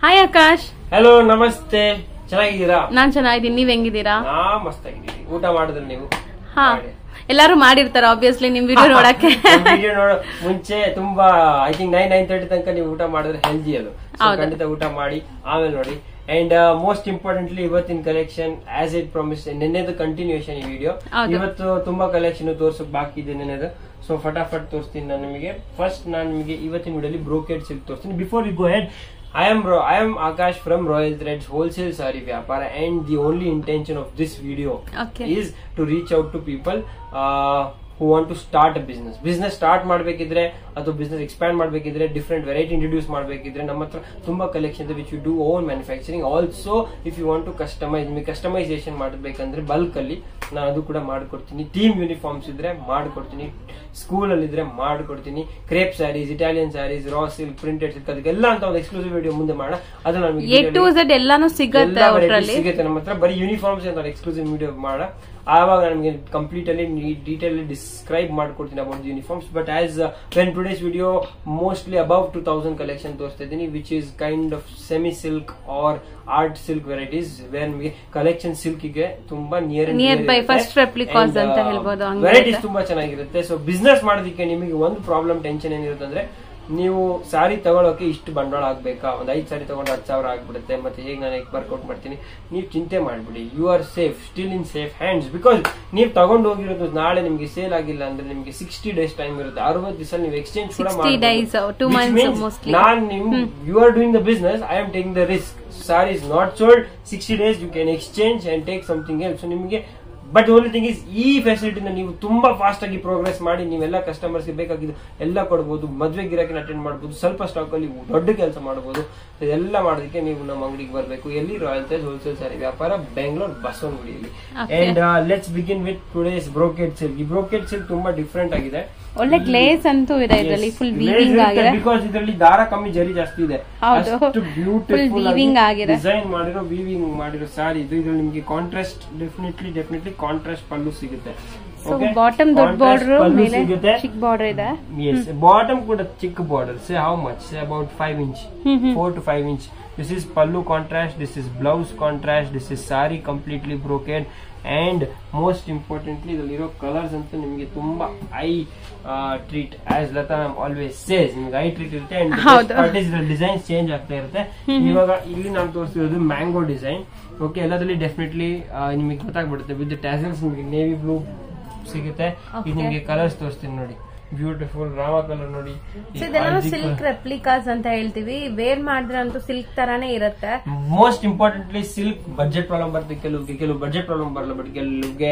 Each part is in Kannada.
ಹಾಯ್ ಆಕಾಶ್ ಹಲೋ ನಮಸ್ತೆ ಚೆನ್ನಾಗಿದ್ದೀರಾ ನಾನ್ ಚೆನ್ನಾಗಿದ್ದೀನಿ ನೀವ್ ಹೆಂಗಿದ್ದೀರಾ ನಾ ಮಸ್ತಾಗಿದ್ದೀವಿ ಊಟ ಮಾಡಿದ್ರೆ ನೀವು ಹಾ ಮಾಡಿ. ಎಲ್ಲಾರು ಮಾಡಿರ್ತಾರ ಆಬ್ವಿಯಸ್ಲಿ ನಿಮ್ ವಿಡಿಯೋ ನೋಡಕ್ಕೆ ವಿಡಿಯೋ ನೋಡೋ ಮುಂಚೆ ತುಂಬಾ I think nine nine thirty ತನಕ ನೀವು ಊಟ ಮಾಡಿದ್ರೆ ಹೆಲ್ದಿ ಅದು So, ಹೌದು. ಖಂಡಿತ ಊಟ ಮಾಡಿ ಆಮೇಲೆ ನೋಡಿ ಅಂಡ್ ಮೋಸ್ಟ್ ಇಂಪಾರ್ಟೆಂಟ್ಲಿ ಇವತ್ತಿನ ಕಲೆಕ್ಷನ್ ಆಸ್ ಇಟ್ ಪ್ರಾಮಿಸ್ ನಿನ್ನೆದು ಕಂಟಿನ್ಯೂಷನ್ ಈ ವಿಡಿಯೋ ಹೌದು. ಇವತ್ತು ತುಂಬಾ ಕಲೆಕ್ಷನ್ ತೋರ್ಸಕ್ ಬಾಕಿ ಇದೆ ನಿನ್ನೆದು ಸೊ ಫಟಾಫಟ್ ತೋರಿಸ್ತೀನಿ ನಾನು ನಿಮಗೆ ಫಸ್ಟ್ ನಾನು ನಿಮಗೆ ಇವತ್ತಿನ ವಿಡಿಯೋಲಿ ಬ್ರೋಕೆಡ್ ಸಿಲ್ಕ್ ತೋರಿಸ್ತೀನಿ before we go head I am Ro- I am Akash from Royal Threads Wholesale Sari Vyapara and the only intention of this video Okay. is to reach out to people uh, who want to start a business. Business start ಮಾಡಬೇಕಿದ್ರೆ ಅಥವಾ business expand ಮಾಡಬೇಕಿದ್ರೆ ಡಿಫ್ರೆಂಟ್ ವೆರೈಟಿ ಇಂಟ್ರೊಡ್ಯೂಸ್ ಮಾಡಬೇಕಿದ್ರೆ ನಮ್ಮ ಹತ್ರ ತುಂಬಾ collection which you do own manufacturing also if you want to customise ನಿಮಗೆ ಕಸ್ಟಮೈಸೇಷನ್ ಮಾಡಬೇಕಂದ್ರೆ ಬಲ್ಕ್ ಅಲ್ಲಿ ನಾನು ಅದು ಕೂಡ ಮಾಡ್ಕೊಡ್ತೀನಿ ಟೀಮ್ ಯೂನಿಫಾರ್ಮ್ಸ್ ಇದ್ರೆ ಮಾಡ್ಕೊಡ್ತೀನಿ ಸ್ಕೂಲ್ ಅಲ್ಲಿ ಇದ್ರೆ ಮಾಡ್ಕೊಡ್ತೀನಿ crepe saris Italian saris raw silk printed silk ಅದಕ್ಕೆಲ್ಲ ಅಂತ ಒಂದು ಎಕ್ಸ್ಕ್ಲೂಸಿವ್ ವಿಡಿಯೋ ಮುಂದೆ ಮಾಡೋಣ ಅದು ನಾನು ಎ ಟು ಝೆಡ್ ಎಲ್ಲಾನು ಸಿಗತ್ತೆ ಎಲ್ಲ varieties ಅವ್ರಲ್ಲಿ ಸಿಗುತ್ತೆ ನಮ್ಮ ಹತ್ರ ಬರೀ ಯೂನಿಫಾರ್ಮ್ಸ್ ಅಂತ ಎಕ್ಸ್ಕ್ಲೂಸಿವ್ ವಿಡಿಯೋ ಮಾಡ ಆವಾಗ ನಮಗೆ ಕಂಪ್ಲೀಟ್ ಅಲ್ಲಿ ಡೀಟೇಲ್ ಡಿಸ್ಕ್ರೈಬ್ ಮಾಡ್ಕೊಡ್ತೀನಿ about uniforms but as when today's video mostly above two thousand collection ತೋರಿಸ್ತಾ ಇದ್ದೀನಿ which is kind of semi silk or art silk varieties where ನಮಗೆ ಕಲೆಕ್ಷನ್ ಸಿಲ್ಕ್ ಗೆ ತುಂಬಾ near Near by first replicas ಅಂತ ಹೇಳ್ಬೋದು, ಹಂಗಿರುತ್ತೆ. ವೆರೈಟೀಸ್ ತುಂಬಾ ಚೆನ್ನಾಗಿರುತ್ತೆ ಸೊ ಬಿಸ್ನೆಸ್ ಮಾಡೋದಕ್ಕೆ ನಿಮಗೆ ಒಂದು ಪ್ರಾಬ್ಲಮ್ ಟೆನ್ಷನ್ ಏನಿರುತ್ತೆ ಅಂದ್ರೆ ನೀವು ಸಾರಿ ತಗೊಳಕ್ಕೆ ಇಷ್ಟು ಬಂಡವಾಳ ಆಗ್ಬೇಕಾ ಒಂದ್ ಐದ್ ಸಾರಿ ತಗೊಂಡು ಹತ್ತು ಸಾವಿರ ಆಗ್ಬಿಡುತ್ತೆ ಮತ್ತೆ ಹೇಗೆ ನಾನು ವರ್ಕೌಟ್ ಮಾಡ್ತೀನಿ ನೀವು ಚಿಂತೆ ಮಾಡ್ಬಿಡಿ you are safe still in safe hands because ನೀವು ತಗೊಂಡು ಹೋಗಿರೋದು ನಾಳೆ ನಿಮ್ಗೆ ಸೇಲ್ ಆಗಿಲ್ಲ ಅಂದ್ರೆ ನಿಮ್ಗೆ ಸಿಕ್ಸ್ಟಿ ಡೇಸ್ ಟೈಮ್ ಇರುತ್ತೆ ಅರವತ್ತು ದಿವಸ ನೀವು ಎಕ್ಸ್ಚೇಂಜ್ ಕೂಡ 60 days, two months mostly. ನಾನ್ ನಿಮ್ you are doing the business I am taking the risk sari is not sold sixty days you can exchange and take something else ನಿಮಗೆ ಬಟ್ ಓನ್ಲಿ ಥಿಂಗ್ ಇಸ್ ಈ ಫೆಸಿಲಿಟಿನ ನೀವು ತುಂಬಾ ಫಾಸ್ಟ್ ಆಗಿ ಪ್ರೋಗ್ರೆಸ್ ಮಾಡಿ ನೀವೆಲ್ಲ ಕಸ್ಟಮರ್ಸ್ ಗೆ ಬೇಕಾಗಿದ್ದು ಎಲ್ಲ ಕೊಡ್ಬೋದು ಮದ್ವೆ ಗಿರಾಕಿನ ಅಟೆಂಡ್ ಮಾಡಬಹುದು ಸ್ವಲ್ಪ ಸ್ಟಾಕ್ ಅಲ್ಲಿ ದೊಡ್ಡ ಕೆಲಸ ಮಾಡಬಹುದು ಇದೆಲ್ಲ ಮಾಡೋದಕ್ಕೆ ನೀವು ನಮ್ಮ ಅಂಗಡಿಗೆ ಬರಬೇಕು ಎಲ್ಲಿ ರಾಯಲ್ ತೇಜ್ ಹೋಲ್ಸೇಲ್ ಸಾರಿ ವ್ಯಾಪಾರ ಬೆಂಗಳೂರು ಬಸವನಗುಡಿಯಲ್ಲಿ Okay. And let's begin with today's brocade silk ಈ ಬ್ರೋಕೆಡ್ ಸಿಲ್ಕ್ ತುಂಬಾ ಡಿಫ್ರೆಂಟ್ ಆಗಿದೆ ಒಳ್ಳೆ ಗ್ಲೇಸ್ ಅಂತೂ ಇದೆ ಇದರಲ್ಲಿ ಫುಲ್ ವೀವಿಂಗ್ ಆಗಿದೆ ಬಿಕಾಸ್ ಇದರಲ್ಲಿ ದಾರ ಕಮ್ಮಿ ಜರಿ ಜಾಸ್ತಿ ಇದೆ ಹೌದು. ಅಷ್ಟು Full ಬ್ಯೂಟಿಫುಲ್ weaving ಆಗಿದೆ. ಡಿಸೈನ್ ಮಾಡಿರೋ ವೀವಿಂಗ್ ಮಾಡಿರೋ ಸಾರಿ ಇದು ಇದ್ರಲ್ಲಿ ನಿಮಗೆ contrast definitely definitely contrast pallu ಸಿಗುತ್ತೆ ಸೊ ಬಾಟಮ್ ದೊಡ್ಡ Contrast ಬಾರ್ಡರ್ ಪಲ್ಲು ಮೇಲೆ ಸಿಗುತ್ತೆ ಚಿಕ್ಕ ಬಾರ್ಡರ್ ಇದೆ ಎಸ್ ಬಾಟಮ್ ಕೂಡ ಚಿಕ್ಕ border say how much say about five inch hmm hmm four to five inch this is pallu contrast this is blouse contrast this is sari completely brocade and most importantly ಇದರಲ್ಲಿರೋ ಕಲರ್ಸ್ ಅಂತೂ ನಿಮಗೆ ತುಂಬಾ eye treat as Lata ma'am always says ನಿಮ್ಗೆ ಐ ಟ್ರೀಟ್ ಇರುತ್ತೆ ಹೌದು. ಅಂಡ್ ಡಿಸೈನ್ ಚೇಂಜ್ ಆಗ್ತಾ ಇರುತ್ತೆ ಇವಾಗ ಇಲ್ಲಿ ನಾನು ತೋರಿಸ್ತಿರೋದು ಮ್ಯಾಂಗೋ ಡಿಸೈನ್ ಓಕೆ ಎಲ್ಲದರಲ್ಲಿ ಡೆಫಿನೆಟ್ಲಿ ನಿಮಗೆ ಗೊತ್ತಾಗ್ಬಿಡುತ್ತೆ ವಿತ್ ಟ್ಯಾಸಲ್ಸ್ ನಿಮಗೆ ನೇವಿ ಬ್ಲೂ ಸಿಗುತ್ತೆ ಇದು Okay. ನಿಮಗೆ ಕಲರ್ಸ್ ತೋರಿಸ್ತೀನಿ ನೋಡಿ ಬ್ಯೂಟಿಫುಲ್ ರಾಮ ಕಲರ್ ನೋಡಿ ಸೊ ಇದೆಲ್ಲ ಸಿಲ್ಕ್ ರೆಪ್ಲಿಕಾಸ್ ಅಂತ ಹೇಳ್ತೀವಿ ವೇರ್ ಮಾಡಿದ್ರೆ ಅಂತೂ ಸಿಲ್ಕ್ ತರಾನೇ ಇರುತ್ತೆ most importantly silk budget problem ಬರುತ್ತೆ ಕೆಲವು ಕೆಲವು ಬಜೆಟ್ ಪ್ರಾಬ್ಲಮ್ ಬರಲ್ಲ ಬಟ್ ಕೆಲವ್ಗೆ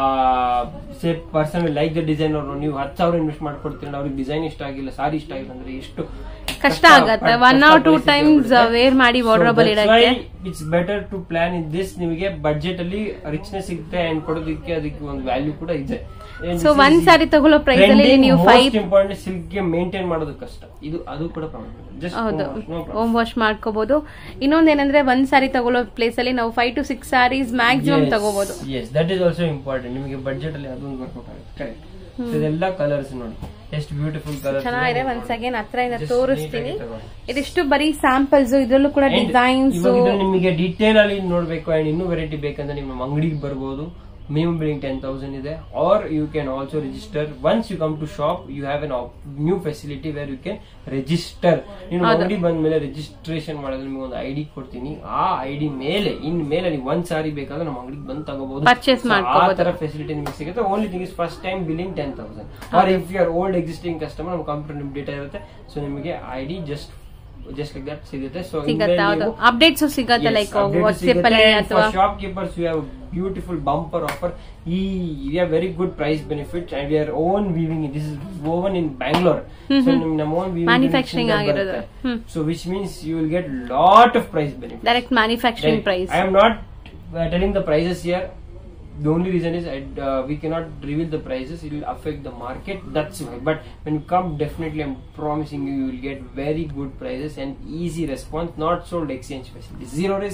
say person like the design ಅವರು ನೀವು ಹತ್ತು ಸಾವಿರ ಇನ್ವೆಸ್ಟ್ ಮಾಡ್ಕೊಡ್ತೀರ ಅವ್ರಿಗೆ ಡಿಸೈನ್ ಇಷ್ಟ ಆಗಿಲ್ಲ ಸಾರಿ ಇಷ್ಟ ಆಗಿಲ್ಲ ಅಂದ್ರೆ ಎಷ್ಟು ಕಷ್ಟ ಆಗತ್ತೆ. One or two times, uh, wear ಮಾಡಿ wardrobe ಅಲ್ಲಿ ಇಡಕ್ಕೆ. It's better to plan in this ನಿಮಗೆ ಬಜೆಟ್ ಅಲ್ಲಿ ರಿಚ್ನೆಸ್ ಸಿಗುತ್ತೆ ಅಂಡ್ ಕೊಡೋದಕ್ಕೆ ಅದಕ್ಕೆ ಒಂದು ವ್ಯಾಲ್ಯೂ ಕೂಡ ಇದೆ ಸೊ ಒಂದ್ ಸಾರಿ ತಗೊಳ್ಳೋ ಪ್ರೈಸ್ ಅಲ್ಲಿ ನೀವು ಫೈವ್ ಇಂಪಾರ್ಟೆಂಟ್ ಸಿಲ್ಕ್ ಗೆ ಮೇಂಟೈನ್ ಮಾಡೋದು ಕಷ್ಟ ಇದು ಅದು ಕೂಡ ಪ್ರಾಬ್ಲಮ್ ಜಸ್ಟ್ ಹೌದು ನೋ ಪ್ರಾಬ್ಲಮ್ ಹೋಮ್ ವಾಶ್ ಮಾಡ್ಕೋಬಹುದು ಇನ್ನೊಂದೇನಂದ್ರೆ ಒಂದ್ ಸಾರಿ ತಗೊಳ್ಳೋ ಪ್ಲೇಸ್ ಅಲ್ಲಿ ನಾವು five to six saris maximum ತಗೋಬಹುದು yes that is also important ನಿಮಗೆ ಬಡ್ಜೆಟ್ ಅಲ್ಲಿ ಅದೊಂದು ವರ್ಕೌಟ್ ಆಗುತ್ತೆ ಕರೆಕ್ಟ್ ಇದೆಲ್ಲ ಕಲರ್ಸ್ ನೋಡಿ ಎಷ್ಟು ಬ್ಯೂಟಿಫುಲ್ ಕಲರ್ಸ್ ಚೆನ್ನಾಗಿದೆ ಒಂದ್ ಸೆಕೆಂಡ್ ಹತ್ರ ಇಂದ ತೋರಿಸ್ತೀನಿ ಇದಿಷ್ಟು ಬರೀ ಸ್ಯಾಂಪಲ್ಸ್ ಇದ್ರಲ್ಲೂ ಕೂಡ ಡಿಸೈನ್ಸ್ ನಿಮಗೆ ಡೀಟೇಲ್ ಅಲ್ಲಿ ನೋಡ್ಬೇಕು ಅಂಡ್ ಇನ್ನೂ ವೆರೈಟಿ ಬೇಕಂದ್ರೆ ನಿಮ್ಮ ಅಂಗಡಿಗೆ ಬರ್ಬೋದು ಮಿನಿಮಮ್ ಬಿಲ್ಲಿಂಗ್ ಟೆನ್ ತೌಸಂಡ್ ಇದೆ or you can also register once you come to shop you have an new facility where you can register ನೀವು ಅಂಗಡಿ ಬಂದ ಮೇಲೆ ರಿಜಿಸ್ಟ್ರೇಷನ್ ಮಾಡಿದ್ರೆ ನಿಮಗೆ ಒಂದು ಐಡಿ ಕೊಡ್ತೀನಿ ಆ ಐಡಿ ಮೇಲೆ ಇನ್ ಮೇಲೆ ನೀವು ಒಂದ್ ಸಾರಿ ಬೇಕಾದ್ರೆ ನಮ್ಮ ಅಂಗಡಿಗೆ ಬಂದು ತಗೋಬಹುದು Purchase ಆ ಮಾಡ್ಕೋಬಹುದು. ತರ ಫೆಸಿಲಿಟಿ ನಿಮಗೆ ಸಿಗುತ್ತೆ only thing is first time billing ten thousand or if you are old existing customer ನಮ್ಮ ಕಂಪ್ಯೂಟರ್ ನಿಮ್ ಡೇಟಾ ಇರುತ್ತೆ ಸೊ ನಿಮಗೆ ID just just like that ಸಿಗುತ್ತೆ ಸೊ ಸಿಗತ್ತೆ ಹೌದು ಅಪ್ಡೇಟ್ಸ್ ಸಿಗತ್ತೆ ಲೈಕ್ ವಾಟ್ಸ್ಆಪ್ ಅಲ್ಲಿ ಅಥವಾ shopkeepers you have beautiful bumper offer ಈ we have very good price benefit and we are own weaving this is woven in Bangalore so ನಮ್ಮ ಓನ್ Manufacturing ಆಗಿರೋದು. ಹ್ಮ್. So which means you will get lot of price benefit direct manufacturing price I am not uh, telling the prices here. The only reason is I, uh, we cannot reveal the prices. It will affect the market. That's why. But when you come, definitely I'm promising you, you will get very good prices and easy response. Not sold exchange facility. Zero risk,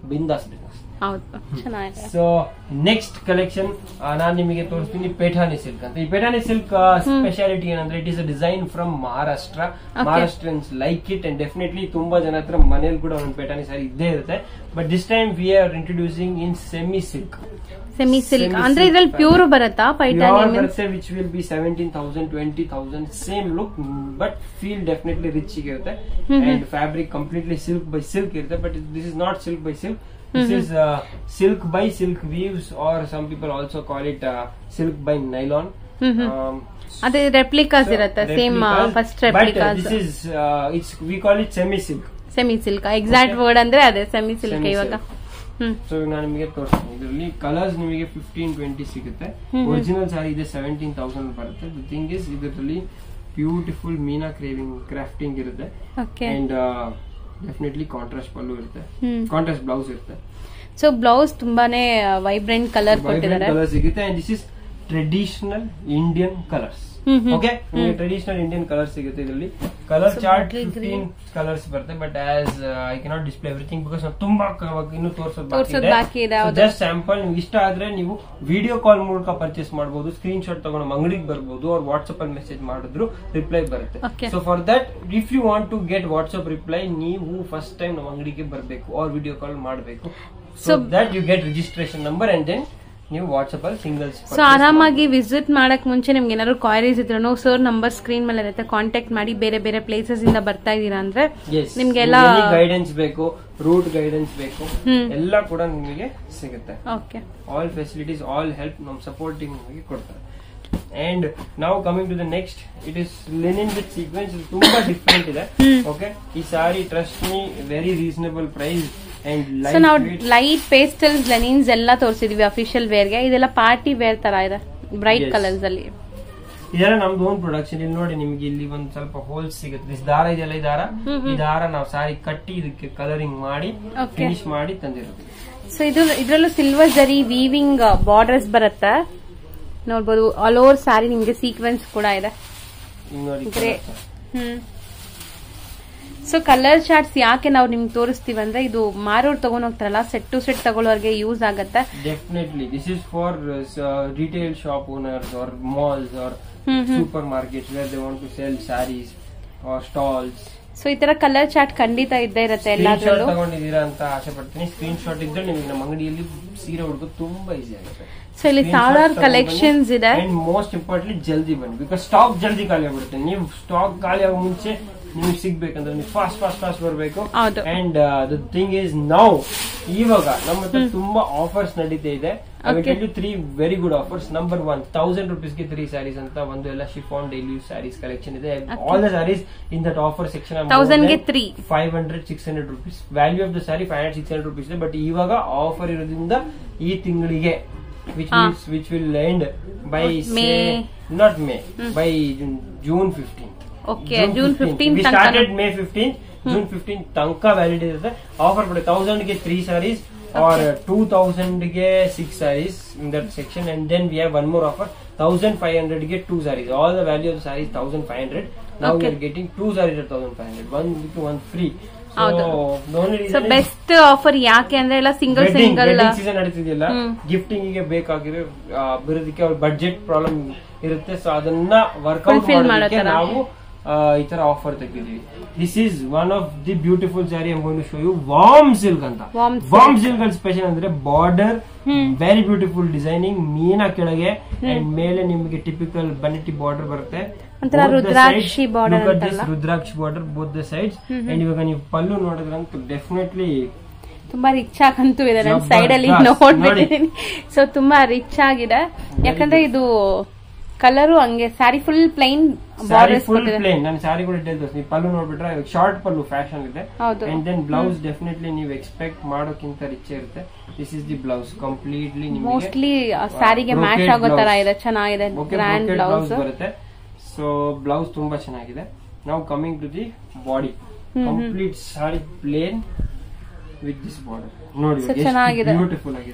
ಬಿಂದಾಸ್ ಬಿಸ್ನೆಸ್ ಹೌದು ಚೆನ್ನಾಗಿದೆ ಸೊ ನೆಕ್ಸ್ಟ್ ಕಲೆಕ್ಷನ್ ನಾನು ನಿಮಗೆ ತೋರಿಸ್ತೀನಿ ಪೇಠಾನಿ ಸಿಲ್ಕ್ ಅಂತ ಈ ಪೇಠಾನಿ ಸಿಲ್ಕ್ ಸ್ಪೆಷಾಲಿಟಿ ಏನಂದ್ರೆ it is a design from Maharashtra Maharashtrians like it and definitely ತುಂಬಾ ಜನ ಹತ್ರ ಮನೇಲಿ ಕೂಡ ಒಂದು ಪೇಠಾನಿ ಸಾರಿ ಇದ್ದೇ ಇರುತ್ತೆ but this time we are introducing in semi silk semi silk Semi ಅಂದ್ರೆ silk, ಇದ್ರಲ್ಲಿ ಪ್ಯೂರ್ ಬರುತ್ತಾ ಪೈಠಾನಿ Pure ಮೀನ್ಸ್ ಬರುತ್ತೆ which will be seventeen thousand twenty thousand same look but feel definitely rich ಇರುತ್ತೆ and fabric completely silk by silk ಇರುತ್ತೆ but this is not silk by silk this is silk by silk weaves or some people also call it silk by nylon ಅದೇ ರೆಪ್ಲಿಕಾಸ್ ಇರುತ್ತೆ same first replicas this is it's we call it semi silk semi silk exact word ಅಂದ್ರೆ ಅದೇ ಸೆಮಿ ಸಿಲ್ಕ್ Semi ಇವಾಗ silk. ಹ್ಮ್ ಸೊ ನಾನು ನಿಮಗೆ ತೋರಿಸ್ತೀನಿ ಇದರಲ್ಲಿ ಕಲರ್ಸ್ ನಿಮಗೆ ಫಿಫ್ಟೀನ್ ಟ್ವೆಂಟಿ ಸಿಗುತ್ತೆ ಒರಿಜಿನಲ್ ಸಾರಿ ಇದೆ ಸೆವೆಂಟೀನ್ ತೌಸಂಡ್ ಬರುತ್ತೆ ದ ಥಿಂಗ್ ಇಸ್ ಇದರಲ್ಲಿ ಬ್ಯೂಟಿಫುಲ್ ಮೀನಾ ಕ್ರೇವಿಂಗ್ ಕ್ರಾಫ್ಟಿಂಗ್ ಇರುತ್ತೆ okay and definitely contrast pallu ಇರುತ್ತೆ ಹ್ಮ್ ಕಾಂಟ್ರಾಸ್ಟ್ ಬ್ಲೌಸ್ ಇರುತ್ತೆ ಸೊ ಬ್ಲೌಸ್ ತುಂಬಾನೇ ವೈಬ್ರೆಂಟ್ ಕಲರ್ ಕೊಟ್ಟಿದ್ದಾರೆ ಕಲರ್ ಸಿಗುತ್ತೆ and this is traditional Indian colours hmm, hmm. Okay ನಿಮಗೆ ಟ್ರೆಡಿಷನಲ್ ಇಂಡಿಯನ್ ಕಲರ್ ಸಿಗುತ್ತೆ ಇದರಲ್ಲಿ ಕಲರ್ ಚಾರ್ಟ್ ಫಿಫ್ಟೀನ್ ಕಲರ್ಸ್ ಬರುತ್ತೆ but as I cannot display everything because ನಾವು ತುಂಬಾ ಕ- ಇನ್ನು ತೋರ್ಸೋದು ತೋರ್ಸೋದ್ ಬಾಕಿ ಇದೆ, ಹೌದು. ಜಸ್ಟ್ ಸ್ಯಾಂಪಲ್ ನಿಮ್ಗೆ ಇಷ್ಟ ಆದ್ರೆ ನೀವು ವಿಡಿಯೋ ಕಾಲ್ ಮೂಲಕ ಪರ್ಚೇಸ್ ಮಾಡಬಹುದು ಸ್ಕ್ರೀನ್ ಶಾಟ್ ತಗೊಂಡು ನಮ್ಮ ಅಂಗಡಿಗೆ ಬರ್ಬೋದು ಅವ್ರು ವಾಟ್ಸ್ಆಪ್ ಅಲ್ಲಿ ಮೆಸೇಜ್ ಮಾಡಿದ್ರು ರಿಪ್ಲೈ ಬರುತ್ತೆ Okay. So for that if you want to get WhatsApp reply ನೀವು ಫಸ್ಟ್ ಟೈಮ್ ನಮ್ಮ ಅಂಗಡಿಗೆ ಬರಬೇಕು ಅವ್ರ ವಿಡಿಯೋ ಕಾಲ್ ಮಾಡಬೇಕು so So- that you get registration number and then ನೀವು ವಾಟ್ಸ್ಆಪ್ ಅಲ್ಲಿ ಸಿಂಗಲ್ಸ್ ಸೊ ಆರಾಮಾಗಿ ವಿಸಿಟ್ ಮಾಡಕ್ ಮುಂಚೆ ನಿಮ್ಗೆ ಏನಾದ್ರು ಕ್ವೈರೀಸ್ ಇದ್ರು ಸರ್ ನಂಬರ್ ಸ್ಕ್ರೀನ್ ಮೇಲೆ ಇರುತ್ತೆ ಕಾಂಟ್ಯಾಕ್ಟ್ ಮಾಡಿ ಬೇರೆ ಬೇರೆ ಪ್ಲೇಸಸ್ ಇಂದ ಬರ್ತಾ ಇದೀರಾ ಅಂದ್ರೆ ನಿಮ್ಗೆಲ್ಲ ಗೈಡೆನ್ಸ್ ಬೇಕು ರೂಟ್ ಗೈಡೆನ್ಸ್ ಬೇಕು ಹ್ಮ್. ಎಲ್ಲ ಕೂಡ ನಿಮಗೆ ಸಿಗುತ್ತೆ okay all facilities all help ನಮ್ಮ ಸಪೋರ್ಟ್ ಟೀಮ್ ನಿಮಗೆ ಕೊಡ್ತಾರೆ ಅಂಡ್ ನಾವು coming to the next it is linen with sequins ತುಂಬಾ ಡಿಫ್ರೆಂಟ್ ಇದೆ ಓಕೆ ಈ sari trust me very reasonable price and so ನಾವು ಲೈಟ್ ಲೈಟ್ ಪೇಸ್ಟಲ್ಸ್ ಲೆನಿನ್ಸ್ ಎಲ್ಲ ತೋರಿಸಿದ್ವಿ ಅಫಿಷಿಯಲ್ ವೇರ್ಗೆ ಇದೆಲ್ಲ ಪಾರ್ಟಿ ವೇರ್ ತರ ಇದೆ ಬ್ರೈಟ್ Yes. ಕಲರ್ಸ್ ಅಲ್ಲಿ ಇದೆಲ್ಲ ನಮ್ದು ಓನ್ ಪ್ರೊಡಕ್ಷನ್ ಇಲ್ಲಿ ನೋಡಿ ನಿಮಗೆ ಇಲ್ಲಿ ಒಂದು ಸ್ವಲ್ಪ ಹೋಲ್ಸ್ ಸಿಗುತ್ತೆ ಇಸ್ ದಾರ ಇದೆಯಲ್ಲ ಈ ದಾರ ಈ ದಾರ ನಾವು ಸಾರಿ ಕಟ್ಟಿ ಇದಕ್ಕೆ ಕಲರಿಂಗ್ ಮಾಡಿ Okay. ಫಿನಿಶ್ ಮಾಡಿ ತಂದಿರೋದು ಸೊ ಇದು ಇದ್ರಲ್ಲೂ ಸಿಲ್ವರ್ ಜರಿ ವೀವಿಂಗ್ ಬಾರ್ಡರ್ಸ್ ಬರುತ್ತೆ ನೋಡ್ಬೋದು ಆಲ್ ಓವರ್ ಸ್ಯಾರಿ ನಿಮ್ಗೆ ಸೀಕ್ವೆನ್ಸ್ ಕೂಡ ಇದೆ ಈಗ ನೋಡಿ grey hmm so colour charts ಯಾಕೆ ನಾವು ನಿಮ್ಗೆ ತೋರಿಸ್ತೀವಿ ಅಂದ್ರೆ ಇದು ಮಾರೋರ್ ತಗೊಂಡ್ ಹೋಗ್ತಾರಲ್ಲ ಸೆಟ್ ಟು ಸೆಟ್ ತಗೊಳ್ಳೋರ್ಗೆ ಯೂಸ್ ಆಗತ್ತೆ Definitely. This is for uh, s- uh, retail shop owners or malls or hmm hmm supermarkets where they want to sell saris or stalls. So ಈ ತರ ಕಲರ್ ಚಾರ್ಟ್ ಖಂಡಿತ ಇದ್ದೇ ಇರುತ್ತೆ ಸ್ಕ್ರೀನ್ ಶಾಟ್ ಎಲ್ಲಾದ್ರಲ್ಲೂ ತಗೊಂಡಿದ್ದೀರಾ ಅಂತ ಆಸೆ ಪಡ್ತೀನಿ ಸ್ಕ್ರೀನ್ ಶಾಟ್ ಇದ್ರೆ ನಿಮಗೆ ನಮ್ಮ ಅಂಗಡಿಯಲ್ಲಿ ಸೀರೆ ಹುಡುಕೋದು ತುಂಬಾ ಈಸಿ ಆಗುತ್ತೆ ಸೊ ಇಲ್ಲಿ ಸಾವಿರಾರು ಕಲೆಕ್ಷನ್ಸ್ ಇದೆ ಅಂಡ್ ಮೋಸ್ಟ್ ಇಂಪಾರ್ಟೆಂಟ್ಲಿ ಜಲ್ದಿ ಬನ್ನಿ ಬಿಕಾಸ್ ಸ್ಟಾಕ್ ಜಲ್ದಿ ಖಾಲಿ ಆಗ್ಬಿಡುತ್ತೆ ನೀವು ಸ್ಟಾಕ್ ಖಾಲಿ ಆಗೋ ಮುಂಚೆ ನಿಮ್ಗೆ ಸಿಗ್ಬೇಕಂದ್ರೆ ನೀವು ಫಾಸ್ಟ್ ಫಾಸ್ಟ್ ಫಾಸ್ಟ್ ಬರಬೇಕು ಹೌದು. And the thing is now ಇವಾಗ ನಮ್ಮ ಹತ್ರ ತುಂಬಾ ಆಫರ್ಸ್ ನಡೀತಾ ಇದೆ Okay. Three very good offers number one thousand ರುಪೀಸ್ಗೆ ತ್ರೀ ಸ್ಯಾರೀಸ್ ಅಂತ ಒಂದು ಎಲ್ಲ ಶಿಫಾನ್ ಡೈಲಿ ಸ್ಯಾರೀಸ್ ಕಲೆಕ್ಷನ್ ಇದೆ all the saris in that offer section thousand ಗೆ three five hundred six hundred rupees value of the sari five hundred six hundred rupees ಇದೆ ಬಟ್ ಇವಾಗ ಆಫರ್ ಇರೋದ್ರಿಂದ ಈ ತಿಂಗಳಿಗೆ ವಿಚ್ ಹಾ. Means which will end by May. Not May by June fifteen Okay, June 15 ತನಕ started May fifteen June fifteen ತನಕ ವ್ಯಾಲಿಡ್ ಇರುತ್ತೆ ಆಫರ್ ಬಿಡಿ ತೌಸಂಡ್ ಗೆ three saris or two thousand ಗೆ six saris in that section and then we have one more offer thousand five hundred ಗೆ two saris all the value of saris thousand five hundred ನಾವು Okay. Are getting two saris at thousand five hundred one with one free ಹೌದು. ಸೊ ಸೊ ಬೆಸ್ಟ್ ಆಫರ್ ಯಾಕೆ ಅಂದ್ರೆ ಎಲ್ಲ ಸಿಂಗಲ್ ಸಿಂಗಲ್ ಸೀಸನ್ ನಡೀತಿದೆಯಲ್ಲ ಹ್ಮ್. ಗಿಫ್ಟಿಂಗ್ ಗೆ ಬೇಕಾಗಿರೋ ಆ, ಬರೋದಕ್ಕೆ ಅವ್ರ ಬಡ್ಜೆಟ್ ಪ್ರಾಬ್ಲಮ್ ಇರುತ್ತೆ ಸೊ ಅದನ್ನ ವರ್ಕೌಟ್ Fulfill ಮಾಡೋ ಮಾಡೋದಕ್ಕೆ ತರ. ನಾವು ಆ, ಈ ತರ ಆಫರ್ ತೆಗೆದಿದ್ವಿ this is one of the beautiful sari I'm going to show you warm silk ಅಂತ Warm silk. ವಾರ್ಮ್ ಸಿಲ್ಕ್ ಅಲ್ಲಿ ಸ್ಪೆಷಲ್ ಅಂದ್ರೆ border very beautiful designing meena ಕೆಳಗೆ ಅಂಡ್ ಮೇಲೆ ನಿಮಗೆ ಟಿಪಿಕಲ್ ಬನಿಟಿ ಬಾರ್ಡರ್ ಬರುತ್ತೆ ಒಂಥರ Both the ರುದ್ರಾಕ್ಷಿ sides, border look at this ಅಂತಲ್ಲ? Rudraksha border both the sides and ಇವಾಗ ನೀವು ಪಲ್ಲು ನೋಡಿದ್ರಂತೂ ಡೆಫಿನೆಟ್ಲಿ ತುಂಬಾ ರಿಚ್ ಆಗಂತೂ ಇದೆ ನನ್ನ ಜಬರ್ದಸ್ತ್. ಸೈಡ್ ಅಲ್ಲಿ ನೋಡ್ಬಿಟ್ಟಿದ್ದೀನಿ ಸೊ ತುಂಬಾ ರಿಚ್ ಆಗಿದೆ ಯಾಕಂದ್ರೆ ಇದು ಕಲರು ಹಂಗೆ sari full plain sari borders full ಕೊಟ್ಟಿದೆ ಪ್ಲೇನ್ ನಾನು ಸ್ಯಾರಿ ಕೂಡ ಡೀಟೇಲ್ಸ್ ತೋರಿಸ್ತೀನಿ ಪಲ್ಲು ನೋಡ್ಬಿಟ್ರೆ ಶಾರ್ಟ್ ಪಲ್ಲು ಫ್ಯಾಷನ್ ಇದೆ ಹೌದು ಅಂಡ್ ದೆನ್ ಬ್ಲೌಸ್ ಡೆಫಿನೆಟ್ಲಿ ನೀವು ಎಕ್ಸ್ಪೆಕ್ಟ್ ಮಾಡೋಕ್ಕಿಂತ ರಿಚ್ ಇರುತ್ತೆ this is the blouse completely ನಿಮಗೆ ಮೋಸ್ಟ್ಲಿ ಸ್ಯಾರಿಗೆ ಮ್ಯಾಚ್ brocade ಆಗೋ ತರ blouse. ಇದೆ ಚೆನ್ನಾಗಿದೆ ಗ್ರ್ಯಾಂಡ್ ಬ್ಲೌಸ್ ಬ್ಲೌಸ್ ಬರುತ್ತೆ ಸೊ ಬ್ಲೌಸ್ ತುಂಬಾ ಚೆನ್ನಾಗಿದೆ ನಾವು coming to the body complete sari plain with this border ನೋಡಿ So ಚೆನ್ನಾಗಿದೆ. ಬ್ಯೂಟಿಫುಲ್ ಆಗಿದೆ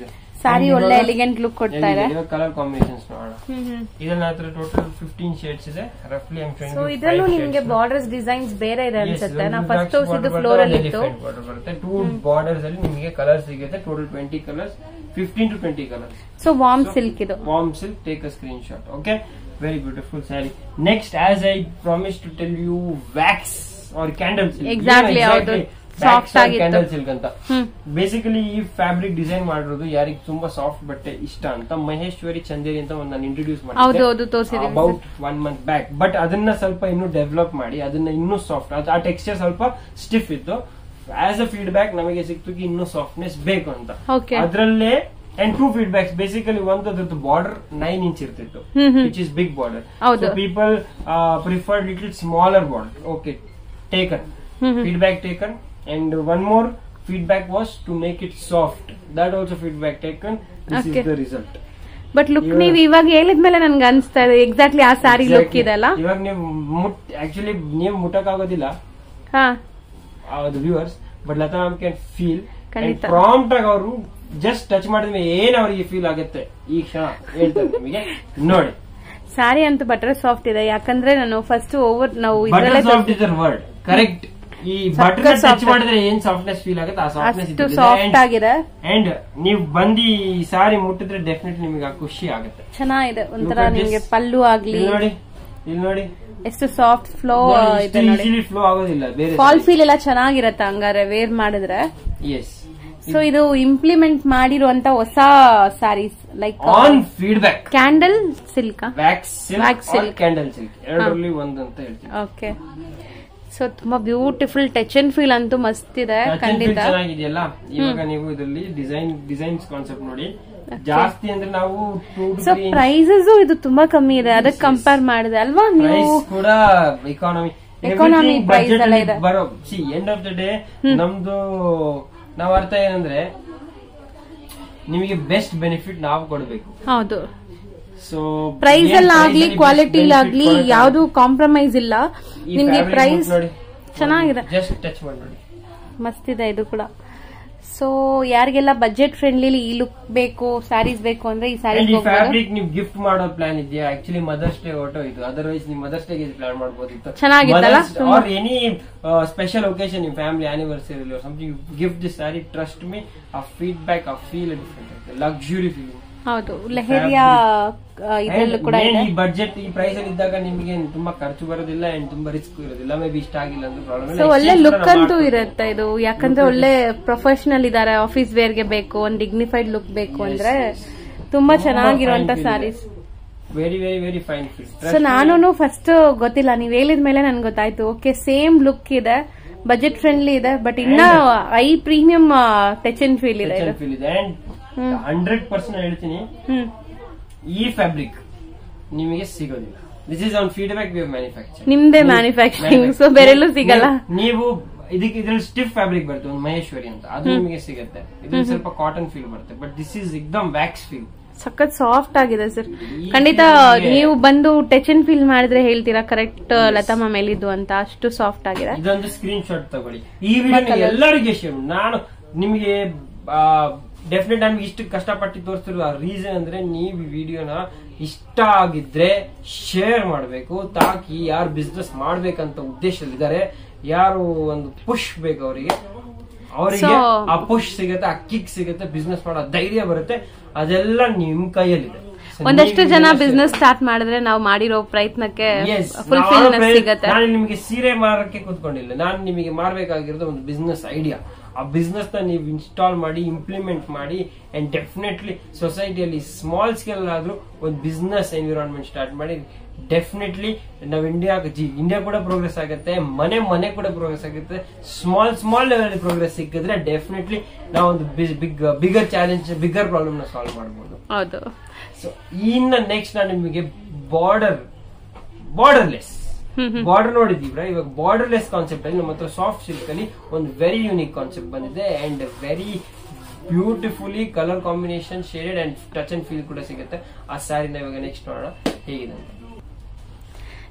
ಸ್ಯಾರಿ And ಒಳ್ಳೆ ಇವಾಗ- ಎಲಿಗೆಂಟ್ ಲುಕ್ ಕೊಡ್ತಾ ಇದೆ ಇವಾಗ ಕಲರ್ ಕಾಂಬಿನೇಷನ್ಸ್ ನೋಡೋಣ ಹ್ಮ್ ಹ್ಮ್ ಇದನ್ನ ಹತ್ರ ಟೋಟಲ್ ಫಿಫ್ಟೀನ್ ಶೇಡ್ಸ್ ಇದೆ ರಫ್ಲಿ ಸೊ ಇದ್ರಲ್ಲೂ ನಿಮ್ಗೆ ಬಾರ್ಡರ್ಸ್ ಡಿಸೈನ್ಸ್ ಬೇರೆ ಇದೆ ಅನ್ಸುತ್ತೆ ನಾ ಫಸ್ಟ್ ತೋರಿಸಿದ್ದು ಫ್ಲೋರಲ್ ಇತ್ತು ಬರುತ್ತೆ ಟೂ ಬಾರ್ಡರ್ಸ್ ಅಲ್ಲಿ ನಿಮಗೆ ಕಲರ್ ಸಿಗುತ್ತೆ total twenty colours fifteen to twenty colours so warm silk ಇದು warm silk take a screen shot okay very beautiful sari next as I promise to tell you wax or candle silk Exactly, ಹೌದು. Soft ಆಗಿತ್ತು. ಕ್ಯಾಂಡಲ್ ಸಿಲ್ಕ್ ಅಂತ ಹ್ಮ್ ಬೇಸಿಕಲಿ ಈ ಫ್ಯಾಬ್ರಿಕ್ ಡಿಸೈನ್ ಮಾಡಿರೋದು ಯಾರಿಗೆ ತುಂಬಾ ಸಾಫ್ಟ್ ಬಟ್ಟೆ ಇಷ್ಟ ಅಂತ ಮಹೇಶ್ವರಿ ಚಂದೇರಿ ಅಂತ ಒಂದು ನಾನು ಇಂಟ್ರೊಡ್ಯೂಸ್ ಹೌದು ಹೌದು ತೋರಿಸಿದೀನಿ about one month back but ಅದನ್ನ ಸ್ವಲ್ಪ ಇನ್ನೂ ಡೆವಲಪ್ ಮಾಡಿ ಅದನ್ನ ಇನ್ನೂ ಸಾಫ್ಟ್ ಆ ಟೆಕ್ಸ್ಚರ್ ಸ್ವಲ್ಪ ಸ್ಟಿಫ್ ಇತ್ತು ಆಸ್ ಅ ಫೀಡ್ಬ್ಯಾಕ್ ನಮಗೆ ಸಿಕ್ತು ಕಿ ಇನ್ನೂ ಸಾಫ್ಟ್ನೆಸ್ ಬೇಕು ಅಂತ ಓಕೆ ಅದರಲ್ಲೇ ಅಂಡ್ ಟೂ ಫೀಡ್ಬ್ಯಾಕ್ಸ್ ಬೇಸಿಕಲಿ ಒಂದು ಅದ್ರದ್ದು ಬಾರ್ಡರ್ ನೈನ್ ಇಂಚ್ ಇರ್ತಿತ್ತು hmm hmm which is big border ಹೌದು. People preferred little smaller border okay taken hmm hmm feedback taken and one more feedback was to make it soft that also feedback taken this Okay. is the result but look ಇವಾಗ- ನೀವ್ ಇವಾಗ ಹೇಳಿದ್ಮೇಲೆ ನನ್ಗೆ ಅನ್ಸ್ತಾ ಇದೆ ಎಕ್ಸಾಕ್ಟ್ಲಿ ಆ ಸ್ಯಾರಿ ಲುಕ್ Exactly. ಇದೆಲ್ಲ ಇವಾಗ ನೀವು ಮುಟ್ ಆಕ್ಚುಲಿ ನೀವು ಮುಟ್ಟಕ್ ಆಗೋದಿಲ್ಲ ಹಾ ಅದು viewers but Latha ma'am can feel ಖಂಡಿತ. ಪ್ರಾಂಪ್ಟ್ ಆಗಿ ಅವರು ಜಸ್ಟ್ ಟಚ್ ಮಾಡಿದ್ಮೇಲೆ ಏನ್ ಅವರಿಗೆ ಫೀಲ್ ಆಗುತ್ತೆ ಈ ಕ್ಷಣ ಹೇಳ್ತಾರೆ ನಿಮಗೆ ನೋಡಿ ಸ್ಯಾರಿ ಅಂತೂ ಬಟರ್ ಸಾಫ್ಟ್ ಇದೆ ಯಾಕಂದ್ರೆ ನಾನು ಫಸ್ಟ್ ಓವರ್ ನಾವು ಬಟರ್ ಇದ್ರಲ್ಲೇ ಸಾಫ್ಟ್ ಇಸ್ ವರ್ಡ್ ಕರೆಕ್ಟ್ ಈ ಬಟರ್ ಸಖತ್ ಟಚ್ soft. ಮಾಡಿದ್ರೆ ಏನ್ ಸಾಫ್ಟ್ನೆಸ್ ಫೀಲ್ ಆಗುತ್ತೆ ಆ ಸಾಫ್ಟ್ನೆಸ್ ಅಷ್ಟು ಸಾಫ್ಟ್ ಆಗಿದೆ ಅಂಡ್ ನೀವು ಬಂದು ಈ ಸಾರಿ ಮುಟ್ಟಿದ್ರೆ ಡೆಫಿನೆಟ್ಲಿ ನಿಮಗೆ ಆ ಖುಷಿ ಆಗುತ್ತೆ ಚೆನ್ನಾಗಿದೆ ಒಂಥರ Look at ನಿಮ್ಗೆ this. ಪಲ್ಲು ಆಗ್ಲಿ ಇಲ್ಲಿ ನೋಡಿ ಇಲ್ಲಿ ನೋಡಿ ಎಷ್ಟು ಸಾಫ್ಟ್ ಫ್ಲೋ ಇದೆ ನೋಡಿ ಈಸಿಲಿ ಫ್ಲೋ ಆಗೋದಿಲ್ಲ ಬೇರೆ ಫಾಲ್ ಫೀಲ್ ಎಲ್ಲ ಚೆನ್ನಾಗಿರತ್ತೆ ಹಂಗಾರೆ ವೇರ್ ಮಾಡಿದ್ರೆ ಎಸ್ ಸೊ ಇದು ಇಂಪ್ಲಿಮೆಂಟ್ ಮಾಡಿರುವಂತ ಹೊಸ saris like on feedback candle silk wax Wax silk silk. Candle silk ಎರಡರಲ್ಲಿ ಒಂದು ಅಂತ ಹೇಳ್ತೀನಿ ಓಕೆ ಸೊ ತುಂಬಾ ಬ್ಯೂಟಿಫುಲ್ ಟಚ್ ಅಂಡ್ ಫೀಲ್ ಅಂತೂ ಮಸ್ತ್ ಇದೆ Touch and feel ಖಂಡಿತ ಚೆನ್ನಾಗಿದೆಯಲ್ಲ ಇವಾಗ ನೀವು ಇದರಲ್ಲಿ ಡಿಸೈನ್ ಡಿಸೈನ್ಸ್ ಕಾನ್ಸೆಪ್ಟ್ ನೋಡಿ ಜಾಸ್ತಿ ಅಂದ್ರೆ ನಾವು two to so three prices ಇದು ತುಂಬಾ ಕಮ್ಮಿ ಇದೆ ಅದಕ್ಕೆ ಕಂಪೇರ್ ಮಾಡಿದೆ ಅಲ್ವಾ ನೀವು ಪ್ರೈಸ್ ಕೂಡ ಎಕಾನಮಿ Economy price ಎಲ್ಲ ಇದೆ. ಬರೋ ಸಿ ಎಂಡ್ ಆಫ್ ದ ಡೇ ನಮ್ದು ನಾವ್ ಅರ್ಥ ಏನಂದ್ರೆ ನಿಮಗೆ ಬೆಸ್ಟ್ ಬೆನಿಫಿಟ್ ನಾವು ಕೊಡಬೇಕು ಹೌದು ಸೊ ಪ್ರೈಸ್ ಅಲ್ಲಿ ಆಗ್ಲಿ ಕ್ವಾಲಿಟಿ ಆಗ್ಲಿ ಯಾವ್ದು ಕಾಂಪ್ರಮೈಸ್ ಇಲ್ಲ ನಿಮ್ಗೆ ಪ್ರೈಸ್ ಚೆನ್ನಾಗಿದೆ ಜಸ್ಟ್ ಟಚ್ ಮಾಡಿ ನೋಡಿ ಮಸ್ತ್ ಇದೆ ಇದು ಕೂಡ ಸೊ ಯಾರಿಗೆಲ್ಲ ಬಜೆಟ್ ಫ್ರೆಂಡ್ಲಿ ಈ ಲುಕ್ ಬೇಕು ಸ್ಯಾರೀಸ್ ಬೇಕು ಅಂದ್ರೆ ಈ And ಸ್ಯಾರೀಸ್ ಈ ಹೋಗ್ಬೋದು ಫ್ಯಾಬ್ರಿಕ್ ನೀವು ಗಿಫ್ಟ್ ಮಾಡೋ ಪ್ಲಾನ್ ಇದೆಯಾ ಆಕ್ಚುಲಿ ಮದರ್ಸ್ ಡೇ ಆಟೋ ಇದು ಅದರ್ವೈಸ್ ನೀವು ಮದರ್ಸ್ ಡೇ ಪ್ಲಾನ್ ಮಾಡಬಹುದಿತ್ತು ಚೆನ್ನಾಗಿತ್ತಲ್ಲ? ತುಂಬಾ. ಆರ್ ಎನಿ ಸ್ಪೆಷಲ್ ಒಕೇಶನ್ ನಿಮ್ family anniversary something gift this sari trust me ಆ ಫೀಡ್ಬ್ಯಾಕ್ ಆ ಫೀಲ್ ಡಿಫ್ರೆಂಟ್ ಲಕ್ಸುರಿ ಫೀಲಿಂಗ್ ಹೌದು ಲೆಹರಿಯಾ ಇದ್ರಲ್ಲೂ ಕೂಡ ಇದೆ ಈ ಬಡ್ಜೆಟ್ ಈ ಪ್ರೈಸ್ ಅಲ್ಲಿ ಇದ್ದಾಗ ನಿಮಗೆ ತುಂಬಾ ಖರ್ಚು ಬರೋದಿಲ್ಲ ಅಂಡ್ ತುಂಬಾ ರಿಸ್ಕ್ ಇರೋದಿಲ್ಲ ಮೇ ಬಿ ಇಷ್ಟ ಆಗಿಲ್ಲ ಅಂದ್ರೆ ಪ್ರಾಬ್ಲಮ್ ಸೊ ಒಳ್ಳೆ ಲುಕ್ ಅಂತೂ ಇರುತ್ತೆ ಇದು ಯಾಕಂದ್ರೆ ಒಳ್ಳೆ ಪ್ರೊಫೆಷನಲ್ ಇದಾರೆ ಆಫೀಸ್ ವೇರ್ ಗೆ ಬೇಕು ಒಂದ್ ಡಿಗ್ನಿಫೈಡ್ ಲುಕ್ ಬೇಕು ಅಂದ್ರೆ ತುಂಬಾ ಚೆನ್ನಾಗಿರುವಂತ saris very very very fine so ನಾನು ಫಸ್ಟ್ ಗೊತ್ತಿಲ್ಲ ನೀವ್ ಹೇಳಿದ ಮೇಲೆ ನನ್ಗೆ ಗೊತ್ತಾಯ್ತು ಓಕೆ ಸೇಮ್ ಲುಕ್ ಇದೆ ಬಜೆಟ್ ಫ್ರೆಂಡ್ಲಿ ಇದೆ ಬಟ್ ಇನ್ನ I premium touch and feel ಇದೆ ಇದು ಫೀಲ್ ಇದೆ ಅಂಡ್ ಹಂಡ್ರೆಡ್ ಪರ್ಸೆಂಟ್ ಹೇಳ್ತೀನಿ ಹ್ಮ್ ಈ ಫ್ಯಾಬ್ರಿಕ್ ನಿಮಗೆ ಸಿಗೋದಿಲ್ಲ this is on feedback we manufacture ನಿಮ್ದೇ ಮ್ಯಾನುಫ್ಯಾಕ್ಚರಿಂಗ್ ಸೊ ಬೇರೆಲ್ಲೂ ಸಿಗಲ್ಲ ನೀವು ಇದಕ್ಕೆ ಇದ್ರಲ್ಲಿ ಸ್ಟಿಫ್ ಫ್ಯಾಬ್ರಿಕ್ ಬರುತ್ತೆ ಒಂದು ಮಹೇಶ್ವರಿ ಅಂತ ಅದು ನಿಮಗೆ ಸಿಗುತ್ತೆ ಇದ್ರಲ್ಲಿ ಸ್ವಲ್ಪ ಕಾಟನ್ ಫೀಲ್ ಬರುತ್ತೆ ಬಟ್ ದಿಸ್ ಇಸ್ ಎಕ್ದಮ್ ವ್ಯಾಕ್ಸ್ ಫೀಲ್ ಸಖತ್ ಸಾಫ್ಟ್ ಆಗಿದೆ ಸರ್ ಖಂಡಿತ ನೀವು ಬಂದು ಟಚ್ ಅಂಡ್ ಫೀಲ್ ಮಾಡಿದ್ರೆ ಹೇಳ್ತೀರಾ ಕರೆಕ್ಟ್ ಲತಾ ಮ್ಯಾಮ್ ಎಲ್ಲಿದ್ದು ಅಂತ ಅಷ್ಟು ಸಾಫ್ಟ್ ಆಗಿದೆ ಇದೊಂದು ಸ್ಕ್ರೀನ್ ಶಾಟ್ ತಗೊಳ್ಳಿ ಈ ವಿಡಿಯೋ ಎಲ್ಲರಿಗೆ ಶೇರ್ ನಾನು ನಿಮಗೆ ಡೆಫಿನೆಟ್ ನಮ್ಗೆ ಇಷ್ಟು ಕಷ್ಟಪಟ್ಟು ತೋರಿಸ್ತಿರೋ ರೀಸನ್ ಅಂದ್ರೆ ನೀವು ಈ ವಿಡಿಯೋನ ಇಷ್ಟ ಆಗಿದ್ರೆ ಶೇರ್ ಮಾಡಬೇಕು ತಾಕಿ ಯಾರು ಬಿಸ್ನೆಸ್ ಮಾಡ್ಬೇಕಂತ ಉದ್ದೇಶದಲ್ಲಿದ್ದಾರೆ ಯಾರು ಒಂದು ಪುಷ್ ಬೇಕು ಅವರಿಗೆ ಅವರಿಗೆ So- ಆ ಪುಷ್ ಸಿಗುತ್ತೆ ಆ ಕಿಕ್ ಸಿಗುತ್ತೆ ಬಿಸ್ನೆಸ್ ಮಾಡೋ ಧೈರ್ಯ ಬರುತ್ತೆ ಅದೆಲ್ಲ ನಿಮ್ ಕೈಯಲ್ಲಿದೆ So ಒಂದಷ್ಟು ನೀವು ಜನ ಇದನ್ನ ಬಿಸ್ನೆಸ್ ಸ್ಟಾರ್ಟ್ ಮಾಡಿದ್ರೆ ನಾವು ಮಾಡಿರೋ ಪ್ರಯತ್ನಕ್ಕೆ Yes, ಫುಲ್ಫಿಲ್ನೆಸ್ ನಾನು ಸಿಗತ್ತೆ ನಾನು ನಿಮಗೆ ಸೀರೆ ಮಾರಕ್ಕೆ ಕೂತ್ಕೊಂಡಿಲ್ಲ ನಾನು ನಿಮಗೆ ಮಾರಬೇಕಾಗಿರೋದು ಒಂದು ಬಿಸ್ನೆಸ್ ಐಡಿಯಾ ಆ ಬಿಸ್ನೆಸ್ ನ ನೀವು ಇನ್ಸ್ಟಾಲ್ ಮಾಡಿ ಇಂಪ್ಲಿಮೆಂಟ್ ಮಾಡಿ ಅಂಡ್ ಡೆಫಿನೆಟ್ಲಿ ಸೊಸೈಟಿಯಲ್ಲಿ ಸ್ಮಾಲ್ ಸ್ಕೇಲ್ ಆದ್ರೂ ಒಂದು ಬಿಸ್ನೆಸ್ ಎನ್ವಿರಾನ್ಮೆಂಟ್ ಸ್ಟಾರ್ಟ್ ಮಾಡಿ ಡೆಫಿನೆಟ್ಲಿ ನಾವು ಇಂಡಿಯಾ ಇಂಡಿಯಾ ಕೂಡ ಪ್ರೋಗ್ರೆಸ್ ಆಗುತ್ತೆ ಮನೆ ಮನೆ ಕೂಡ ಪ್ರೋಗ್ರೆಸ್ ಆಗುತ್ತೆ ಸ್ಮಾಲ್ ಸ್ಮಾಲ್ ಲೆವೆಲ್ ಪ್ರೋಗ್ರೆಸ್ ಸಿಕ್ಕಿದ್ರೆ ಡೆಫಿನೆಟ್ಲಿ ನಾವು ಒಂದು big bigger challenge bigger problem ನ ಸಾಲ್ವ್ ಮಾಡಬಹುದು ಹೌದು ಸೊ ಇನ್ನ ನೆಕ್ಸ್ಟ್ ನಾನು ನಿಮಗೆ ಬಾರ್ಡರ್ ಬಾರ್ಡರ್ಲೆಸ್ ಬಾರ್ಡರ್ ನೋಡಿದೀವ್ರಾ ಇವಾಗ ಬಾರ್ಡರ್ಲೆಸ್ ಕಾನ್ಸೆಪ್ಟ್ ಅಲ್ಲಿ ನಮ್ಮ ಹತ್ರ ಸಾಫ್ಟ್ ಸಿಲ್ಕ್ ಅಲ್ಲಿ ಒಂದು ವೆರಿ ಯೂನಿಕ್ ಕಾನ್ಸೆಪ್ಟ್ ಬಂದಿದೆ and very beautifully colour combination shaded and touch and feel ಕೂಡ ಸಿಗುತ್ತೆ ಆ ಸ್ಯಾರಿನ ಇವಾಗ ನೆಕ್ಸ್ಟ್ ನೋಡೋಣ ಹೇಗಿದೆ ಅಂತ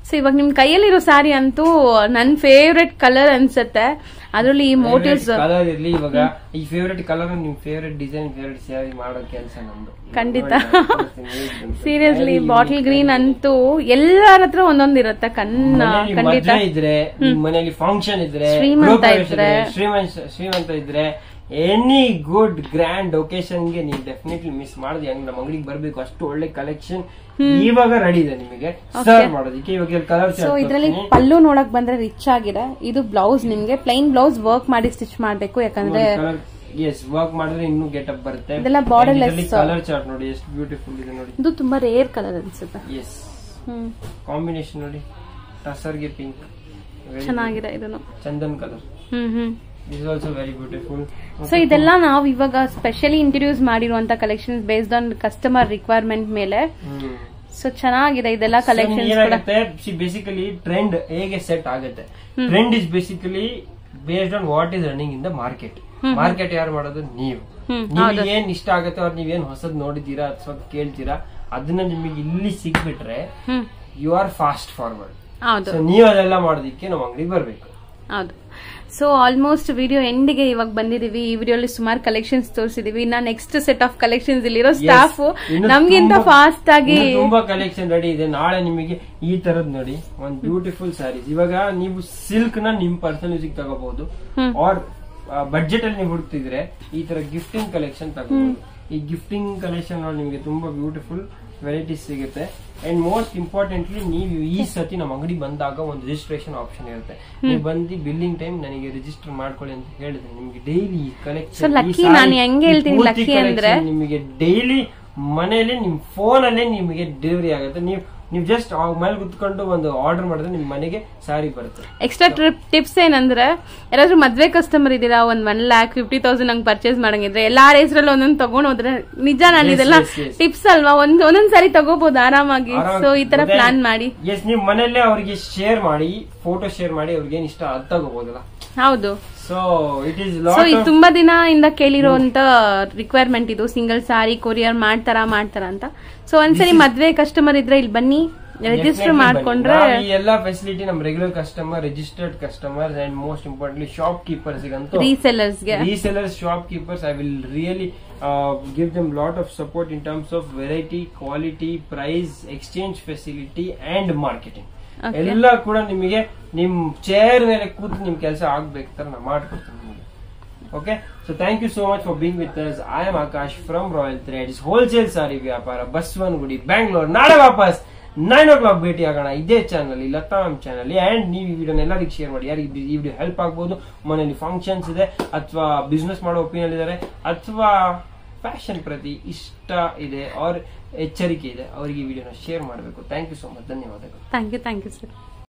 ಸೊ ಇವಾಗ ನಿಮ್ ಕೈಯಲ್ಲಿರೋ ಸಾರಿ ಅಂತೂ ನನ್ ಫೇವ್ರೆಟ್ ಕಲರ್ ಅನ್ಸುತ್ತೆ ಅದ್ರಲ್ಲಿ ಈ ಮೋಟಿವ್ಸ್ ಕಲರ್ ಇರ್ಲಿ ಇವಾಗ ಈ ಫೇವ್ರೆಟ್ ಕಲರ್ ನಿಮ್ ಫೇವ್ರೆಟ್ ಡಿಸೈನ್ ಫೇವ್ರೆಟ್ ಸ್ಯಾರಿ ಮಾಡೋ ಕೆಲಸ ನಮ್ದು ಖಂಡಿತ. ನೋಡಿ, ಸೀರಿಯಸ್ಲಿ ಬಾಟಲ್ ಗ್ರೀನ್ ಅಂತೂ ಎಲ್ಲರ ಹತ್ರ ಒಂದೊಂದ್ ಇರುತ್ತೆ ಕಣ್ಣ ಮನೇಲಿ ಖಂಡಿತ ಮದ್ವೆ ಇದ್ರೆ ನಿಮ್ ಮನೇಲಿ ಫಂಕ್ಷನ್ ಇದ್ರೆ ಶ್ರೀಮಂತ ಗೃಹಪ್ರವೇಶ ಇದ್ರೆ. ಶ್ರೀಮಂತ ಶ್ರೀಮಂತ ಇದ್ರೆ ಎನಿ ಗುಡ್ ಗ್ರ್ಯಾಂಡ್ ಒಕೇಶನ್ ಗೆ ನೀವು ಡೆಫಿನೆಟ್ಲಿ ಮಿಸ್ ಮಾಡಿದ್ರೆ ಹೆಂಗ್ ನಮ್ಮ ಅಂಗಡಿಗೆ ಬರ್ಬೇಕು ಅಷ್ಟು ಒಳ್ಳೆ ಕಲೆಕ್ಷನ್ ಇವಾಗ ರೆಡಿ ಇದೆ ನಿಮಗೆ ಸರ್ವ್ ಮಾಡೋದಕ್ಕೆ ಇವಾಗ ಕಲರ್ ಸೊ ಇದ್ರಲ್ಲಿ ಪಲ್ಲು ನೋಡಕ್ ಬಂದ್ರೆ ರಿಚ್ ಆಗಿದೆ ಇದು ಬ್ಲೌಸ್ ನಿಮ್ಗೆ ಪ್ಲೈನ್ ಬ್ಲೌಸ್ ವರ್ಕ್ ಮಾಡಿ ಸ್ಟಿಚ್ ಮಾಡ್ಬೇಕು ಯಾಕಂದ್ರೆ ಎಸ್ ವರ್ಕ್ ಮಾಡಿದ್ರೆ ಇನ್ನೂ ಗೆಟಪ್ ಬರುತ್ತೆ ಇದೆಲ್ಲ borderless. ಕಲರ್ ಚಾರ್ಟ್ ನೋಡಿ ಎಷ್ಟು ಬ್ಯೂಟಿಫುಲ್ ಇದೆ ನೋಡಿ ಇದು ತುಂಬಾ ರೇರ್ ಕಲರ್ ಅನ್ಸುತ್ತೆ ಎಸ್ ಹ್ಮ್ ಕಾಂಬಿನೇಷನ್ ನೋಡಿ ಟಸರ್ಗೆ ಪಿಂಕ್ ಚೆನ್ನಾಗಿದೆ ಇದನ್ನು ಚಂದನ್ colour hmm hmm is also very beautiful so ಇದೆಲ್ಲ ನಾವು ಇವಾಗ ಸ್ಪೆಷಲಿ ಇಂಟ್ರೊಡ್ಯೂಸ್ ಮಾಡಿರುವಂತ collections based on customer requirement ಮೇಲೆ ಹ್ಮ್ ಸೊ ಚೆನ್ನಾಗಿದೆ ಇದೆಲ್ಲ ಕಲೆಕ್ಷನ್ಸ್ ಕೂಡ ಏನಾಗುತ್ತೆ ಬೇಸಿಕಲಿ ಟ್ರೆಂಡ್ ಹೇಗೆ ಸೆಟ್ ಆಗುತ್ತೆ trend is basically based on what is running in the market market ಯಾರು ಮಾಡೋದು ನೀವು ಹ್ಮ್, ನಿಮಗೆ ಏನ್ ಇಷ್ಟ ಆಗುತ್ತೆ ಅವ್ರು ನೀವೇನ್ ಹೊಸದ್ ನೋಡಿದೀರಾ ಅಥವಾ ಕೇಳ್ತೀರಾ ಅದನ್ನ ನಿಮಗೆ ಇಲ್ಲಿ ಸಿಗ್ಬಿಟ್ರೆ hmm you are fast forward ಹೌದು ಸೊ ನೀವು ಅದೆಲ್ಲ ಮಾಡೋದಕ್ಕೆ ನಮ್ಮ ಅಂಗಡಿಗೆ ಬರ್ಬೇಕು ಹೌದು ಸೊ ಆಲ್ಮೋಸ್ಟ್ ವಿಡಿಯೋ ಎಂಡಿಗೆ ಇವಾಗ ಬಂದಿದೀವಿ ಈ ವಿಡಿಯೋಲಿ ಸುಮಾರು ಕಲೆಕ್ಷನ್ಸ್ ತೋರಿಸಿದೀವಿ ಇನ್ನ ನೆಕ್ಸ್ಟ್ ಸೆಟ್ ಆಫ್ ಕಲೆಕ್ಷನ್ಸ್ ಇಲ್ಲಿರೋ ಸ್ಟಾಫ್ ಇನ್ನು ನಮ್ಗಿಂತ ತುಂಬಾ- ಫಾಸ್ಟ್ ಆಗಿ ಇನ್ನು ತುಂಬಾ ಕಲೆಕ್ಷನ್ ರೆಡಿ ಇದೆ ನಾಳೆ ನಿಮಗೆ ಈ ತರದ್ ನೋಡಿ ಒಂದ್ ಬ್ಯೂಟಿಫುಲ್ ಸ್ಯಾರೀಸ್ ಇವಾಗ ನೀವು ಸಿಲ್ಕ್ ನ ನಿಮ್ ಪರ್ಸನಲ್ ಯೂಸಿಗೆ ತಗೋಬಹುದು ಹ್ಮ್. ಆರ್ ಬಡ್ಜೆಟ್ ಅಲ್ಲಿ ನೀವು ಹುಡುಕ್ತಿದ್ರೆ ಈ ತರ ಗಿಫ್ಟಿಂಗ್ ಕಲೆಕ್ಷನ್ ತಗೋಬಹುದು ಈ ಗಿಫ್ಟಿಂಗ್ ಕಲೆಕ್ಷನ್ ನಿಮಗೆ ತುಂಬಾ ಬ್ಯೂಟಿಫುಲ್ ವೆರೈಟೀಸ್ ಸಿಗುತ್ತೆ ಅಂಡ್ ಮೋಸ್ಟ್ ಇಂಪಾರ್ಟೆಂಟ್ಲಿ ನೀವು ಈ ಸತಿ ನಮ್ಮ ಅಂಗಡಿ ಬಂದಾಗ ಒಂದು ರಿಜಿಸ್ಟ್ರೇಷನ್ ಆಪ್ಷನ್ ಇರುತ್ತೆ ನೀವು ಬಂದು ಬಿಲ್ಲಿಂಗ್ ಟೈಮ್ ನನಗೆ ರಿಜಿಸ್ಟರ್ ಮಾಡ್ಕೊಳ್ಳಿ ಅಂತ ಹೇಳಿದ್ರೆ ನಿಮ್ಗೆ ಡೈಲಿ So, ಕಲೆಕ್ಷನ್ lucky ನಾನ್ ಹೆಂಗ್ ಹೇಳ್ತೀನಿ lucky ಅಂದ್ರೆ? ನಿಮಗೆ ಡೈಲಿ ಮನೆಯಲ್ಲಿ ನಿಮ್ ಫೋನ್ ಅಲ್ಲೇ ನಿಮಗೆ ಡೆಲಿವರಿ ಆಗುತ್ತೆ ನೀವು ನೀವು ಜಸ್ಟ್ ಮೇಲೆ ಕುತ್ಕೊಂಡು ಒಂದು ಆರ್ಡರ್ ಮಾಡಿದ್ರೆ ನಿಮ್ ಮನೆಗೆ ಸಾರಿ ಬರುತ್ತೆ ಎಕ್ಸ್ಟ್ರಾ ಟ್ರಿಪ್ ಟಿಪ್ಸ್ ಏನಂದ್ರೆ ಯಾರಾದ್ರೂ ಮದ್ವೆ ಕಸ್ಟಮರ್ ಇದೀರಾ ಒಂದ್ ಒನ್ ಲ್ಯಾಕ್ ಫಿಫ್ಟಿ ತೌಸಂಡ್ ಹಂಗ್ ಪರ್ಚೇಸ್ ಮಾಡಂಗಿದ್ರೆ ಎಲ್ಲಾರ ಹೆಸರಲ್ಲಿ ಒಂದೊಂದ್ ತಗೊಂಡ್ ಹೋದ್ರೆ ನಿಜ ನಾನು Yes, ಇದೆಲ್ಲ yes, yes. ಟಿಪ್ಸ್ ಅಲ್ವಾ ಒಂದ್ ಒಂದೊಂದ್ ಸಾರಿ ತಗೋಬಹುದು ಆರಾಮಾಗಿ ಸೊ ಈ ತರ ಪ್ಲಾನ್ ಮಾಡಿ ಎಸ್ ನೀವು ಮನೆಯಲ್ಲೇ ಅವರಿಗೆ ಶೇರ್ ಮಾಡಿ ಫೋಟೋ ಶೇರ್ ಮಾಡಿ ಅವ್ರಿಗೆ ಏನ್ ಇಷ್ಟ ಅದು ತಗೋಬಹುದಲ್ಲ ಹೌದು so it is so lot ಇದು ತುಂಬಾ ದಿನ ಇಂದ ಕೇಳಿರುವಂತ ರಿಕ್ವೈರ್ಮೆಂಟ್ ಇದು ಸಿಂಗಲ್ ಸಾರಿ ಕೊರಿಯರ್ ಮಾಡ್ತಾರಾ ಮಾಡ್ತಾರಾ ಅಂತ ಸೊ ಒಂದ್ಸರಿ ಮದ್ವೆ ಕಸ್ಟಮರ್ ಇದ್ರೆ ಇಲ್ಲಿ ಬನ್ನಿ ರಿಜಿಸ್ಟರ್ ಮಾಡ್ಕೊಂಡ್ರೆ ಈ ಎಲ್ಲಾ ಫೆಸಿಲಿಟಿ ನಮ್ regular customer registered customer and most importantly shopkeepers ಗಂತೂ ರೀಸೆಲ್ಲರ್ಸ್ಗೆ resellers shopkeepers i will really uh, give them lot of support in terms of variety quality price exchange facility and marketing Okay. ಎಲ್ಲ ಕೂಡ ನಿಮಗೆ ನಿಮ್ ಚೇರ್ ಮೇಲೆ ಕೂತು ನಿಮ್ ಕೆಲಸ ಆಗ್ಬೇಕು ತರ ನಾ ಮಾಡ್ಕೊಡ್ತೀನಿ ನಿಮಗೆ okay so thank you so much for being with us I am Akash from Royal Threads wholesale sari ವ್ಯಾಪಾರ ಬಸವನಗುಡಿ ಬ್ಯಾಂಗ್ಳೂರ್ ನಾಳೆ ವಾಪಸ್ ನೈನ್ ಓ ಕ್ಲಾಕ್ ಭೇಟಿ ಆಗೋಣ ಇದೇ channel Latha ma'am channel and ನೀವು ಈ ವಿಡಿಯೋನ ಎಲ್ಲರಿಗೂ ಶೇರ್ ಮಾಡಿ ಯಾರಿಗೆ ಈ ವಿಡಿಯೋ ಹೆಲ್ಪ್ ಆಗ್ಬೋದು ಮನೇಲಿ ಫಂಕ್ಷನ್ಸ್ ಇದೆ ಅಥವಾ ಬಿಸ್ನೆಸ್ ಮಾಡೋ ಒಪಿನಿಯನ್ ಇದ್ದಾರೆ ಅಥವಾ ಫ್ಯಾಷನ್ ಪ್ರತಿ ಇಷ್ಟ ಇದೆ ಅವ್ರ ಎಚ್ಚರಿಕೆ ಇದೆ ಅವರಿಗೆ ಈ ವಿಡಿಯೋನ ಶೇರ್ ಮಾಡಬೇಕು ಥ್ಯಾಂಕ್ ಯು ಸೋ ಮಚ್ ಧನ್ಯವಾದಗಳು thank you thank you sir